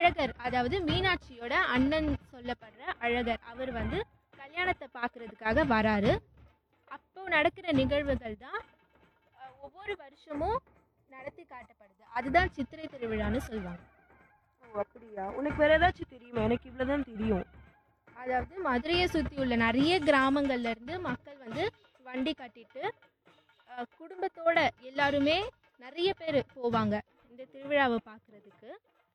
அழகர் அதாவது மீனாட்சியோட அண்ணன் சொல்லப்படுற அழகர் அவர் வந்து கல்யாணத்தை பார்க்கறதுக்காக வராரு அப்போ நடக்கிற நிகழ்வுகள் தான் அஹ், ஒவ்வொரு வருஷமும் நடத்தி காட்டப்படுது அதுதான் சித்திரை திருவிழான்னு சொல்லுவாங்க ஓ அப்படியா உனக்கு வேற ஏதாச்சும் தெரியுமா எனக்கு இவ்வளவுதான் தெரியும் அதாவது மதுரையை சுற்றி உள்ள நிறைய கிராமங்கள்ல இருந்து மக்கள் வந்து வண்டி கட்டிட்டு அஹ், குடும்பத்தோட எல்லாருமே நிறைய பேர் போவாங்க இந்த திருவிழாவை பார்க்கறதுக்கு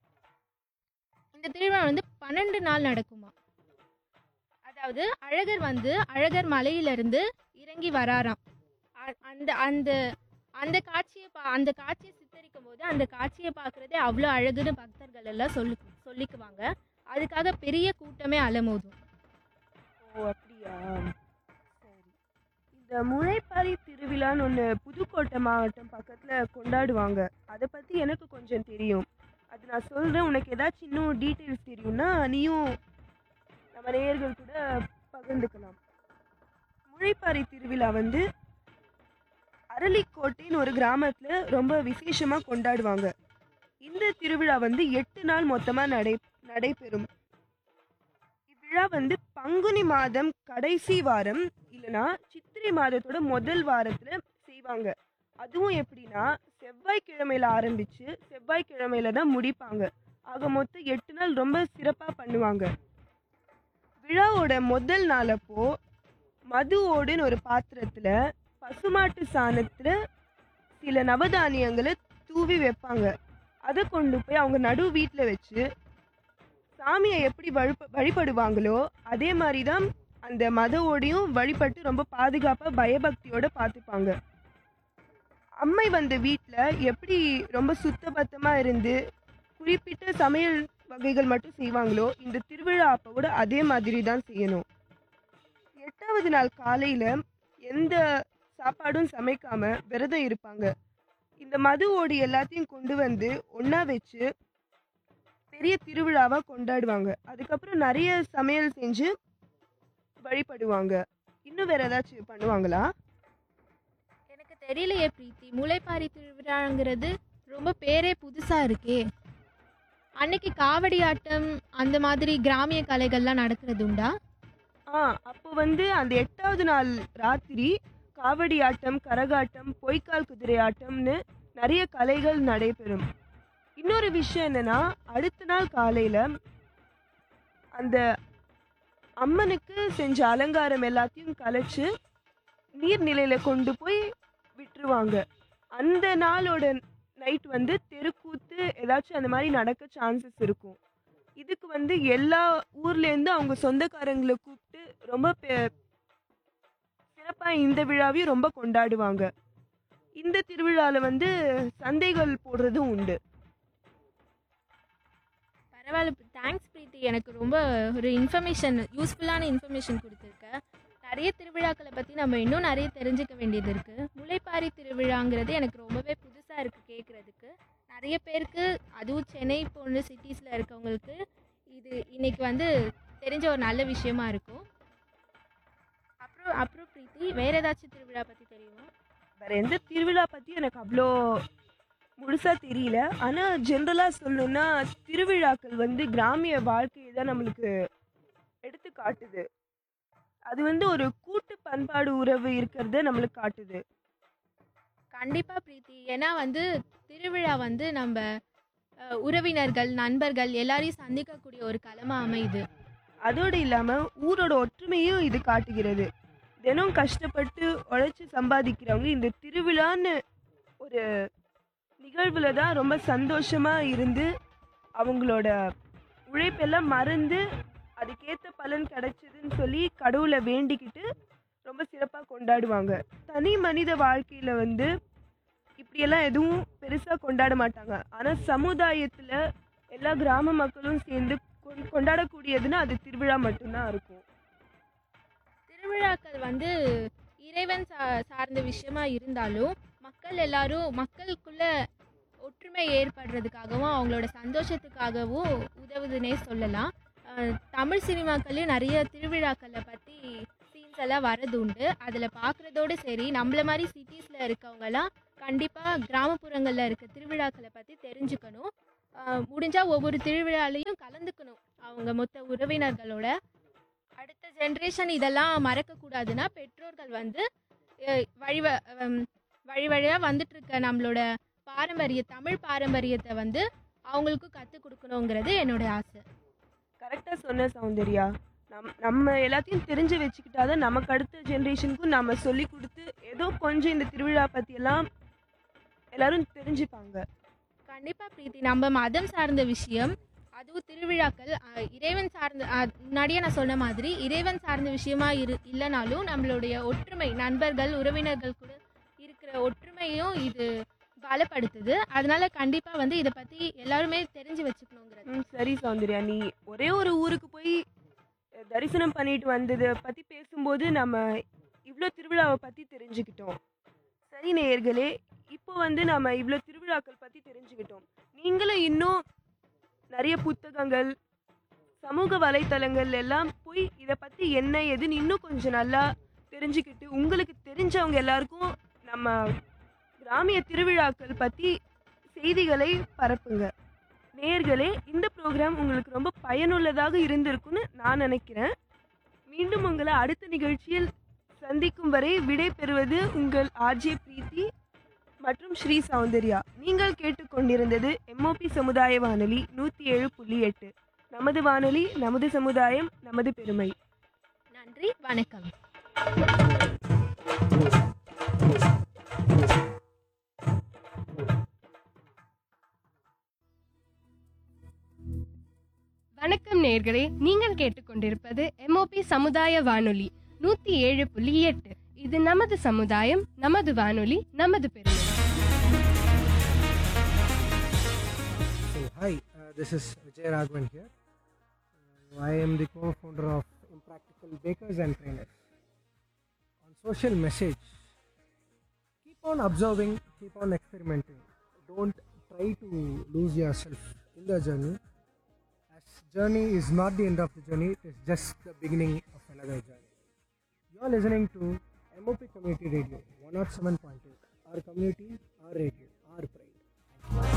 இந்த திருவிழா வந்து பன்னெண்டு நாள் நடக்குமா அதாவது அழகர் வந்து அழகர் மலையிலிருந்து இறங்கி வராராம் அ- அந்த அந்த அந்த காட்சியை பா அந்த காட்சியை சித்தரிக்கும் போது அந்த காட்சியை பார்க்குறதே அவ்வளோ அழகுன்னு பக்தர்கள் எல்லாம் சொல்லி சொல்லிக்குவாங்க அதுக்காக பெரிய கூட்டமே அலமோதும் ஓ அப்படியா சரி இந்த முளைப்பாரி திருவிழான்னு ஒன்று புதுக்கோட்டை மாவட்டம் பக்கத்தில் கொண்டாடுவாங்க அதை பற்றி எனக்கு கொஞ்சம் தெரியும் அது நான் சொல்கிறேன் உனக்கு ஏதாச்சும் இன்னும் டீட்டெயில்ஸ் தெரியும்னா நீயும் நம்ம நேயர்கள் கூட பகிர்ந்துக்கலாம் முளைப்பாரி திருவிழா வந்து அரளிக்கோட்டைன்னு ஒரு கிராமத்தில் ரொம்ப விசேஷமாக கொண்டாடுவாங்க இந்த திருவிழா வந்து எட்டு நாள் மொத்தமாக நடை நடைபெறும் இவ்விழா வந்து பங்குனி மாதம் கடைசி வாரம் இல்லைன்னா சித்திரை மாதத்தோட முதல் வாரத்தில் செய்வாங்க அதுவும் எப்படின்னா செவ்வாய்க்கிழமையில ஆரம்பிச்சு செவ்வாய்க்கிழமையில தான் முடிப்பாங்க ஆக மொத்தம் எட்டு நாள் ரொம்ப சிறப்பாக பண்ணுவாங்க விழாவோட முதல் நாள் அப்போ மது ஓடுன்னு ஒரு பாத்திரத்தில் பசுமாட்டு சாணத்தில் சில நவதானியங்களை தூவி வைப்பாங்க அதை கொண்டு போய் அவங்க நடு வீட்டில் வச்சு சாமியை எப்படி வழிப வழிபடுவாங்களோ அதே மாதிரி தான் அந்த மதவோடையும் வழிபட்டு ரொம்ப பாதுகாப்பாக பயபக்தியோட பார்த்துப்பாங்க அம்மை வந்த வீட்டில் எப்படி ரொம்ப சுத்தபத்தமாக இருந்து குறிப்பிட்ட சமையல் வகைகள் மட்டும் செய்வாங்களோ இந்த திருவிழா அப்போ கூட அதே மாதிரி தான் செய்யணும் எட்டாவது நாள் காலையில் எந்த சாப்பாடும் சமைக்காம விரதம் இருப்பாங்க இந்த மது ஓடி எல்லாத்தையும் கொண்டு வந்து ஒன்றா வச்சு பெரிய திருவிழாவா கொண்டாடுவாங்க அதுக்கப்புறம் நிறைய சமையல் செஞ்சு வழிபடுவாங்க இன்னும் வேற ஏதாச்சும் பண்ணுவாங்களா எனக்கு தெரியலையே பிரீத்தி முளைப்பாரி திருவிழாங்கிறது ரொம்ப பேரே புதுசா இருக்கே அன்னைக்கு காவடி ஆட்டம் அந்த மாதிரி கிராமிய கலைகள்லாம் நடக்கிறது உண்டா ஆ அப்போ வந்து அந்த எட்டாவது நாள் ராத்திரி காவடி ஆட்டம் கரகாட்டம் பொய்க்கால் குதிரை ஆட்டம்னு நிறைய கலைகள் நடைபெறும் இன்னொரு விஷயம் என்னன்னா அடுத்த நாள் காலையில அந்த அம்மனுக்கு செஞ்ச அலங்காரம் எல்லாத்தையும் கலைச்சு நீர்நிலையில கொண்டு போய் விட்டுருவாங்க அந்த நாளோட நைட் வந்து தெருக்கூத்து ஏதாச்சும் அந்த மாதிரி நடக்க சான்சஸ் இருக்கும் இதுக்கு வந்து எல்லா ஊர்லேருந்து அவங்க சொந்தக்காரங்களை கூப்பிட்டு ரொம்ப சிறப்பாக இந்த விழாவையும் ரொம்ப கொண்டாடுவாங்க இந்த திருவிழாவில் வந்து சந்தைகள் போடுறதும் உண்டு பரவாயில்ல தேங்க்ஸ் பிரீத்தி எனக்கு ரொம்ப ஒரு இன்ஃபர்மேஷன் யூஸ்ஃபுல்லான இன்ஃபர்மேஷன் கொடுத்துருக்க நிறைய திருவிழாக்களை பற்றி நம்ம இன்னும் நிறைய தெரிஞ்சுக்க வேண்டியது இருக்குது முளைப்பாரி திருவிழாங்கிறது எனக்கு ரொம்பவே புதுசாக இருக்குது கேட்குறதுக்கு நிறைய பேருக்கு அதுவும் சென்னை போன்ற சிட்டிஸில் இருக்கவங்களுக்கு இது இன்னைக்கு வந்து தெரிஞ்ச ஒரு நல்ல விஷயமா இருக்கும் அப்புறம் அப்புறம் பிரீத்தி வேறு ஏதாச்சும் திருவிழா பற்றி தெரியுமா வேற எந்த திருவிழா பற்றி எனக்கு அவ்வளோ முழுசாக தெரியல ஆனால் ஜென்ரலாக சொல்லணும்னா திருவிழாக்கள் வந்து கிராமிய வாழ்க்கையை தான் நம்மளுக்கு எடுத்து காட்டுது அது வந்து ஒரு கூட்டு பண்பாடு உறவு இருக்கிறத நம்மளுக்கு காட்டுது கண்டிப்பாக பிரீத்தி ஏன்னா வந்து திருவிழா வந்து நம்ம அஹ், உறவினர்கள் நண்பர்கள் எல்லாரையும் சந்திக்கக்கூடிய ஒரு களமா அமையுது அதோடு இல்லாமல் ஊரோட ஒற்றுமையும் இது காட்டுகிறது தினம் கஷ்டப்பட்டு உழைச்சி சம்பாதிக்கிறவங்க இந்த திருவிழான்னு ஒரு நிகழ்வுல தான் ரொம்ப சந்தோஷமா இருந்து அவங்களோட உழைப்பெல்லாம் மறந்து அதுக்கேற்ற பலன் கிடைச்சதுன்னு சொல்லி கடவுளை வேண்டிக்கிட்டு ரொம்ப சிறப்பாக கொண்டாடுவாங்க தனி மனித வாழ்க்கையில் வந்து இப்படியெல்லாம் எதுவும் பெருசாக கொண்டாட மாட்டாங்க ஆனால் சமுதாயத்தில் எல்லா கிராம மக்களும் சேர்ந்து கொண்- கொண்டாடக்கூடியதுன்னா அது திருவிழா மட்டும்தான் இருக்கும் திருவிழாக்கள் வந்து இறைவன் சா சார்ந்த விஷயமா இருந்தாலும் மக்கள் எல்லாரும் மக்களுக்குள்ள ஒற்றுமை ஏற்படுறதுக்காகவும் அவங்களோட சந்தோஷத்துக்காகவும் உதவுதுன்னே சொல்லலாம் அஹ், தமிழ் சினிமாக்கள்லையும் நிறைய திருவிழாக்களை பற்றி சீன்ஸ் எல்லாம் வரது உண்டு அதில் பார்க்குறதோடு சரி நம்மள மாதிரி சிட்டிஸில் இருக்கவங்கலாம் கண்டிப்பாக கிராமப்புறங்களில் இருக்க திருவிழாக்களை பற்றி தெரிஞ்சுக்கணும் முடிஞ்சால் ஒவ்வொரு திருவிழாலையும் கலந்துக்கணும் அவங்க மொத்த உறவினர்களோட அடுத்த ஜென்ரேஷன் இதெல்லாம் மறக்கக்கூடாதுன்னா பெற்றோர்கள் வந்து அஹ், வழி வ- ஹம், வழி வழியாக வந்துட்டு இருக்க நம்மளோட பாரம்பரிய தமிழ் பாரம்பரியத்தை வந்து அவங்களுக்கும் கற்றுக் கொடுக்கணுங்கிறது என்னோட ஆசை கரெக்டாக சொன்ன சௌந்தர்யா நம் நம்ம எல்லாத்தையும் தெரிஞ்சு வச்சுக்கிட்டாதான் நமக்கு அடுத்த ஜென்ரேஷனுக்கும் நம்ம சொல்லி கொடுத்து ஏதோ கொஞ்சம் இந்த திருவிழா பற்றியெல்லாம் எல்லாரும் தெரிஞ்சுப்பாங்க கண்டிப்பாக பிரீத்தி நம்ம மதம் சார்ந்த விஷயம் அதுவும் திருவிழாக்கள் அஹ், இறைவன் சார்ந்த அஹ், முன்னாடியே நான் சொன்ன மாதிரி இறைவன் சார்ந்த விஷயமா இரு இல்லைனாலும் நம்மளுடைய ஒற்றுமை நண்பர்கள் உறவினர்கள் கூட இருக்கிற ஒற்றுமையும் இது பலப்படுத்துது அதனால கண்டிப்பாக வந்து இதை பற்றி எல்லாருமே தெரிஞ்சு வச்சுக்கணுங்கிறது ம் சரி சௌந்தர்யா நீ ஒரே ஒரு ஊருக்கு போய் அஹ், தரிசனம் பண்ணிட்டு வந்ததை பற்றி பேசும்போது நம்ம இவ்வளோ திருவிழாவை பற்றி தெரிஞ்சுக்கிட்டோம் சரி நேயர்களே இப்போ வந்து நம்ம இவ்வளோ திருவிழாக்கள் பற்றி தெரிஞ்சுக்கிட்டோம் நீங்களும் இன்னும் நிறைய புத்தகங்கள் சமூக வலைத்தளங்கள் எல்லாம் போய் இதை பற்றி என்ன ஏதுன்னு இன்னும் கொஞ்சம் நல்லா தெரிஞ்சுக்கிட்டு உங்களுக்கு தெரிஞ்சவங்க எல்லாருக்கும் நம்ம கிராமிய திருவிழாக்கள் பற்றி செய்திகளை பரப்புங்க நேயர்களே இந்த ப்ரோக்ராம் உங்களுக்கு ரொம்ப பயனுள்ளதாக இருந்திருக்கும்னு நான் நினைக்கிறேன் மீண்டும் உங்களை அடுத்த நிகழ்ச்சியில் சந்திக்கும் வரை விடை பெறுவது உங்கள் ஆர்ஜே பிரீத்தி மற்றும் ஸ்ரீ சௌந்தர்யா நீங்கள் கேட்டுக்கொண்டிருந்தது எம்ஓபி சமுதாய வானொலி நூற்றி ஏழு புள்ளி எட்டு நமது வானொலி நமது சமுதாயம் நமது பெருமை நன்றி வணக்கம் வணக்கம் நேர்களே நீங்கள் கேட்டுக்கொண்டிருப்பது எம்ஓபி சமுதாய வானொலி நூத்தி ஏழு புள்ளி எட்டு இது நமது சமுதாயம் நமது வானொலி நமது பெருமை So, hi, uh, this is Vijay Raghavan here. Uh, I am the co founder of Impractical Bakers and Trainers. On social message, keep on observing, keep on experimenting. Don't try to lose yourself in the journey. As journey is not the end of the journey, it is just the beginning of another journey. You are listening to MOP Community Radio 107.8. Our community, our radio, our pride.